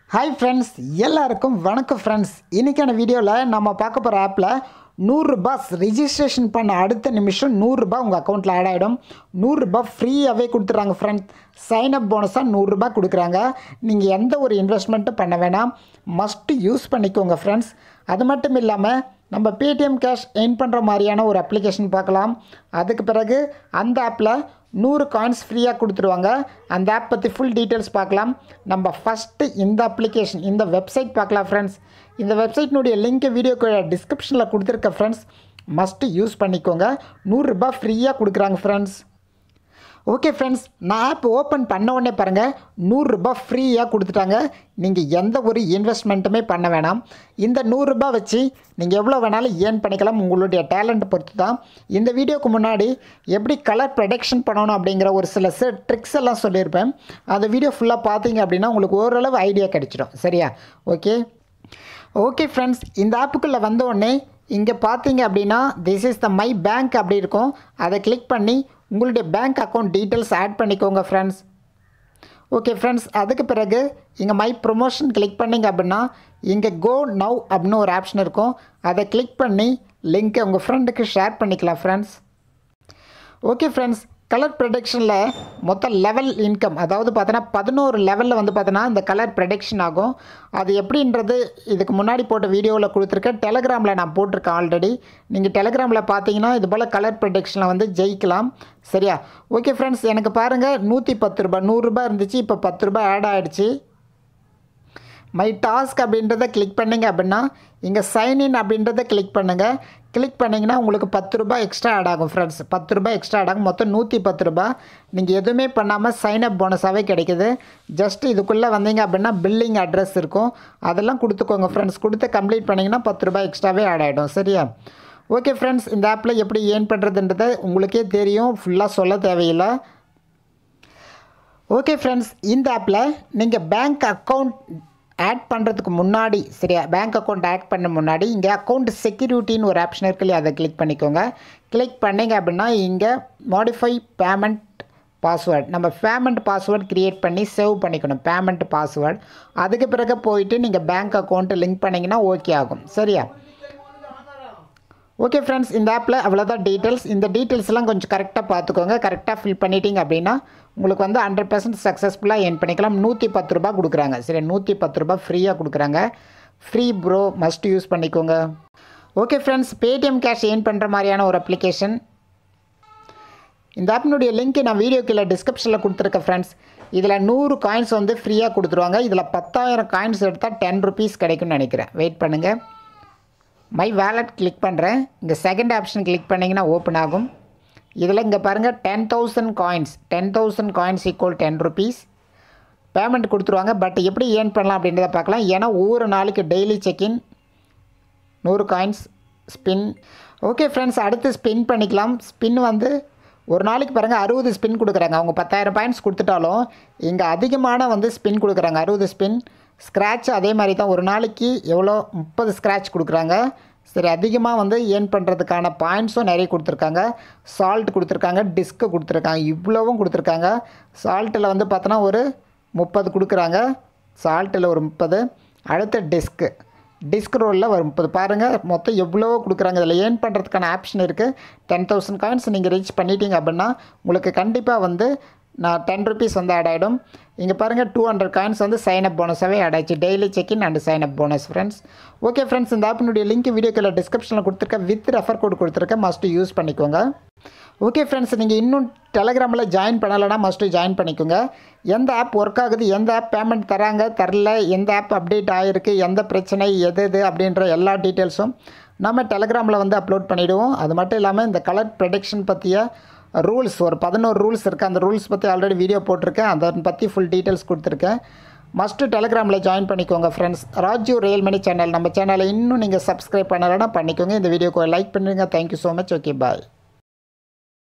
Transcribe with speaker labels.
Speaker 1: hi friends எல்லாருக்கும் வணக்கம் friends இன்றைக்கான வீடியோவில் நம்ம பார்க்க போகிற ஆப்பில் நூறுரூபா ரிஜிஸ்ட்ரேஷன் பண்ண அடுத்த நிமிஷம் நூறுரூபா உங்கள் அக்கௌண்ட்டில் ஆட் ஆகிடும் நூறுரூபா ஃப்ரீயாகவே கொடுத்துட்றாங்க ஃப்ரெண்ட்ஸ் சைன் அப் போனஸாக நூறுரூபா கொடுக்குறாங்க நீங்கள் எந்த ஒரு இன்வெஸ்ட்மெண்ட்டும் பண்ண வேணாம் மஸ்ட்டு யூஸ் பண்ணிக்கோங்க ஃப்ரெண்ட்ஸ் அது மட்டும் இல்லாமல் நம்ம பேடிஎம் கேஷ் எயின் பண்ணுற மாதிரியான ஒரு அப்ளிகேஷன் பார்க்கலாம் அதுக்கு பிறகு அந்த ஆப்பில் நூறு காயின்ஸ் ஃப்ரீயாக கொடுத்துருவாங்க அந்த ஆப் பற்றி ஃபுல் டீட்டெயில்ஸ் பார்க்கலாம் நம்ம ஃபஸ்ட்டு இந்த அப்ளிகேஷன் இந்த வெப்சைட் பார்க்கலாம் ஃப்ரெண்ட்ஸ் இந்த வெப்சைட்னுடைய லிங்க்கை வீடியோக்கு டிஸ்கிரிப்ஷனில் கொடுத்துருக்க ஃப்ரெண்ட்ஸ் மஸ்ட்டு யூஸ் பண்ணிக்கோங்க நூறுரூபா ஃப்ரீயாக கொடுக்குறாங்க ஃப்ரெண்ட்ஸ் ஓகே ஃப்ரெண்ட்ஸ் நான் ஆப் ஓப்பன் பண்ண உடனே பாருங்கள் நூறுரூபா ஃப்ரீயாக கொடுத்துட்டாங்க நீங்கள் எந்த ஒரு இன்வெஸ்ட்மெண்ட்டுமே பண்ண வேணாம் இந்த நூறுரூபா வச்சு நீங்கள் எவ்வளோ வேணாலும் ஏர்ன் பண்ணிக்கலாம் உங்களுடைய டேலண்ட் பொறுத்து தான் இந்த வீடியோக்கு முன்னாடி எப்படி கலர் ப்ரொடக்ஷன் பண்ணணும் அப்படிங்கிற ஒரு சில ட்ரிக்ஸ் எல்லாம் சொல்லியிருப்பேன் அந்த வீடியோ ஃபுல்லாக பார்த்தீங்க அப்படின்னா உங்களுக்கு ஓரளவு ஐடியா கிடைச்சிடும் சரியா ஓகே ஓகே ஃப்ரெண்ட்ஸ் இந்த ஆப்புக்குள்ளே வந்த உடனே இங்கே பார்த்தீங்க அப்படின்னா this is the my bank அப்படி இருக்கும் அதை கிளிக் பண்ணி உங்களுடைய பேங்க் அக்கௌண்ட் டீட்டெயில்ஸ் ஆட் பண்ணிக்கோங்க ஃப்ரெண்ட்ஸ் ஓகே ஃப்ரெண்ட்ஸ் அதுக்கு பிறகு இங்கே மை ப்ரொமோஷன் கிளிக் பண்ணிங்க அப்படின்னா இங்கே கோ நவ் அப்படின்னு ஒரு ஆப்ஷன் இருக்கும் அதை கிளிக் பண்ணி லிங்க்கை உங்கள் ஃப்ரெண்டுக்கு ஷேர் பண்ணிக்கலாம் ஃப்ரெண்ட்ஸ் ஓகே ஃப்ரெண்ட்ஸ் கலர் ப்ரொடக்ஷனில் மொத்தம் லெவல் இன்கம் அதாவது பார்த்தோன்னா பதினோரு லெவலில் வந்து பார்த்தோன்னா இந்த கலர் ப்ரொடக்ஷன் ஆகும் அது எப்படின்றது இதுக்கு முன்னாடி போட்ட வீடியோவில் கொடுத்துருக்கேன் டெலகிராமில் நான் போட்டிருக்கேன் ஆல்ரெடி நீங்கள் டெலகிராமில் பார்த்தீங்கன்னா இது போல் கலர் ப்ரொடக்ஷனில் வந்து ஜெயிக்கலாம் சரியா ஓகே ஃப்ரெண்ட்ஸ் எனக்கு பாருங்கள் நூற்றி பத்து ரூபாய் நூறுரூபா இருந்துச்சு இப்போ பத்து ரூபாய் ஆட் ஆகிடுச்சு மை டாஸ்க் அப்படின்றத கிளிக் பண்ணிங்க அப்படின்னா இங்கே சைன்இன் அப்படின்றத கிளிக் பண்ணுங்கள் கிளிக் பண்ணிங்கன்னா உங்களுக்கு பத்து ரூபாய் எக்ஸ்ட்ரா ஆட் ஆகும் ஃப்ரெண்ட்ஸ் பத்து ரூபாய் எக்ஸ்ட்ரா ஆட் ஆகும் மொத்தம் நூற்றி பத்து ரூபாய் நீங்கள் எதுவுமே பண்ணாமல் சைன் அப் போனஸாகவே கிடைக்குது ஜஸ்ட் இதுக்குள்ளே வந்தீங்க அப்படின்னா பில்லிங் அட்ரஸ் இருக்கும் அதெல்லாம் கொடுத்துக்கோங்க ஃப்ரெண்ட்ஸ் கொடுத்து கம்ப்ளீட் பண்ணிங்கன்னா பத்து ரூபாய் எக்ஸ்ட்ராவே ஆட் ஆகிடும் சரியா ஓகே ஃப்ரெண்ட்ஸ் இந்த ஆப்பில் எப்படி ஏர்ன் பண்ணுறதுன்றதை உங்களுக்கே தெரியும் ஃபுல்லாக சொல்ல தேவையில்லை ஓகே ஃப்ரெண்ட்ஸ் இந்த ஆப்பில் நீங்கள் பேங்க் அக்கௌண்ட் ஆட் பண்ணுறதுக்கு முன்னாடி சரியா பேங்க் அக்கௌண்ட் ஆட் பண்ண முன்னாடி இங்கே அக்கௌண்ட் செக்யூரிட்டின்னு ஒரு ஆப்ஷன் இருக்கு இல்லையா அதை கிளிக் பண்ணிக்கோங்க கிளிக் பண்ணிங்க அப்படின்னா இங்கே மாடிஃபை பேமெண்ட் பாஸ்வேர்ட் நம்ம பேமெண்ட் பாஸ்வேர்ட் க்ரியேட் பண்ணி சேவ் பண்ணிக்கணும் பேமெண்ட் பாஸ்வேர்ட் அதுக்கு பிறகு போயிட்டு நீங்கள் பேங்க் அக்கௌண்ட்டு லிங்க் பண்ணிங்கன்னா ஓகே ஆகும் சரியா ஓகே ஃப்ரெண்ட்ஸ் இந்த ஆப்பில் அவ்வளோதான் டீட்டெயில்ஸ் இந்த டீட்டெயில்ஸ்லாம் கொஞ்சம் கரெக்டாக பார்த்துக்கோங்க கரெக்டாக ஃபில் பண்ணிட்டீங்க அப்படின்னா உங்களுக்கு வந்து ஹண்ட்ரட் பர்சன்ட் சக்ஸஸ்ஃபுல்லாக ஏர்ன் பண்ணிக்கலாம் நூற்றி பத்து ரூபா கொடுக்குறாங்க சரி நூற்றி பத்து ரூபா ஃப்ரீயாக கொடுக்குறாங்க ஃப்ரீ ப்ரோ மஸ்ட் யூஸ் பண்ணிக்கோங்க okay friends Paytm cash earn பண்ணுற மாதிரியான ஒரு அப்ளிகேஷன் இந்த ஆப்பினுடைய லிங்க் நான் வீடியோ கீழே டிஸ்கிரிப்ஷனில் கொடுத்துருக்கேன் ஃப்ரெண்ட்ஸ் இதில் நூறு காயின்ஸ் வந்து ஃப்ரீயாக கொடுத்துருவாங்க இதில் பத்தாயிரம் காயின்ஸ் எடுத்தால் டென் ருபீஸ் கிடைக்கும்னு நினைக்கிறேன் வெயிட் பண்ணுங்கள் மை வேலட் கிளிக் பண்ணுறேன் இங்கே செகண்ட் ஆப்ஷன் கிளிக் பண்ணிங்கன்னா ஓப்பன் ஆகும் இதில் இங்கே பாருங்கள் ten thousand coins ten thousand coins equal ten rupees payment கொடுத்துருவாங்க பட் எப்படி ஏர்ன் பண்ணலாம் அப்படின்றத பார்க்கலாம் ஏன்னா ஒவ்வொரு நாளைக்கு டெய்லி செக்இன் நூறு காயின்ஸ் ஸ்பின் ஓகே ஃப்ரெண்ட்ஸ் அடுத்து ஸ்பின் பண்ணிக்கலாம் ஸ்பின் வந்து ஒரு நாளைக்கு பாருங்கள் அறுபது ஸ்பின் கொடுக்குறாங்க அவங்க பத்தாயிரம் பாயிண்ட்ஸ் கொடுத்துட்டாலும் இங்கே அதிகமான வந்து ஸ்பின் கொடுக்குறாங்க அறுபது ஸ்பின் ஸ்க்ராட்ச் அதே மாதிரி தான் ஒரு நாளைக்கு எவ்வளோ முப்பது ஸ்க்ராட்ச் கொடுக்குறாங்க சரி அதிகமாக வந்து ஏர்ன் பண்ணுறதுக்கான பாயிண்ட்ஸும் நிறைய கொடுத்துருக்காங்க சால்ட் கொடுத்துருக்காங்க டிஸ்க்கு கொடுத்துருக்காங்க இவ்வளவும் கொடுத்துருக்காங்க சால்ட்டில் வந்து பார்த்தோன்னா ஒரு முப்பது கொடுக்குறாங்க சால்ட்டில் ஒரு முப்பது அடுத்த டிஸ்க்கு டிஸ்க் ரோலில் ஒரு முப்பது பாருங்கள் மொத்தம் எவ்வளோ கொடுக்குறாங்க இதில் ஏர்ன் பண்ணுறதுக்கான ஆப்ஷன் இருக்குது டென் தௌசண்ட் காயின்ஸ் நீங்கள் ரீச் பண்ணிட்டீங்க அப்படின்னா உங்களுக்கு கண்டிப்பாக வந்து நான் டென் ருபீஸ் வந்து ஆட் ஆகிடும் இங்கே பாருங்கள் டூ ஹண்ட்ரட் காயின்ஸ் வந்து சைன் அப் போனஸாகவே ஆட் ஆச்சு daily check in and sign up bonus friends okay friends இந்த ஆப்பினுடைய லிங்க் வீடியோக்கில் டிஸ்கிரிப்ஷனில் கொடுத்துருக்கேன் வித் ரெஃபர் கோட் கொடுத்துருக்கேன் மஸ்ட்டு யூஸ் பண்ணிக்கோங்க ஓகே ஃப்ரெண்ட்ஸ் நீங்கள் இன்னும் டெலகிராமில் ஜாயின் பண்ணலைன்னா மஸ்ட்டு ஜாயின் பண்ணிக்கோங்க எந்த ஆப் ஒர்க் ஆகுது எந்த ஆப் பேமெண்ட் தராங்க தரல எந்த ஆப் அப்டேட் ஆகிருக்கு எந்த பிரச்சனை எது எது அப்படின்ற எல்லா டீட்டெயில்ஸும் நம்ம டெலகிராமில் வந்து அப்லோட் பண்ணிவிடுவோம் அது மட்டும் இல்லாமல் இந்த கலர் ப்ரொடக்ஷன் பற்றிய ரூல்ஸ் ஒரு பதினோரு ரூல்ஸ் இருக்குது அந்த ரூல்ஸ் பற்றி ஆல்ரெடி வீடியோ போட்டிருக்கேன் அதை பற்றி ஃபுல் டீட்டெயில்ஸ் கொடுத்துருக்கேன் மஸ்ட்டு டெலகிராமில் ஜாயின் பண்ணிக்கோங்க friends Raju real money channel நம்ம சேனலை இன்னும் நீங்கள் சப்ஸ்கிரைப் பண்ணலைன்னா பண்ணிக்கோங்க இந்த வீடியோக்கு லைக் பண்ணுங்கள் தேங்க்யூ ஸோ மச் ஓகே பாய்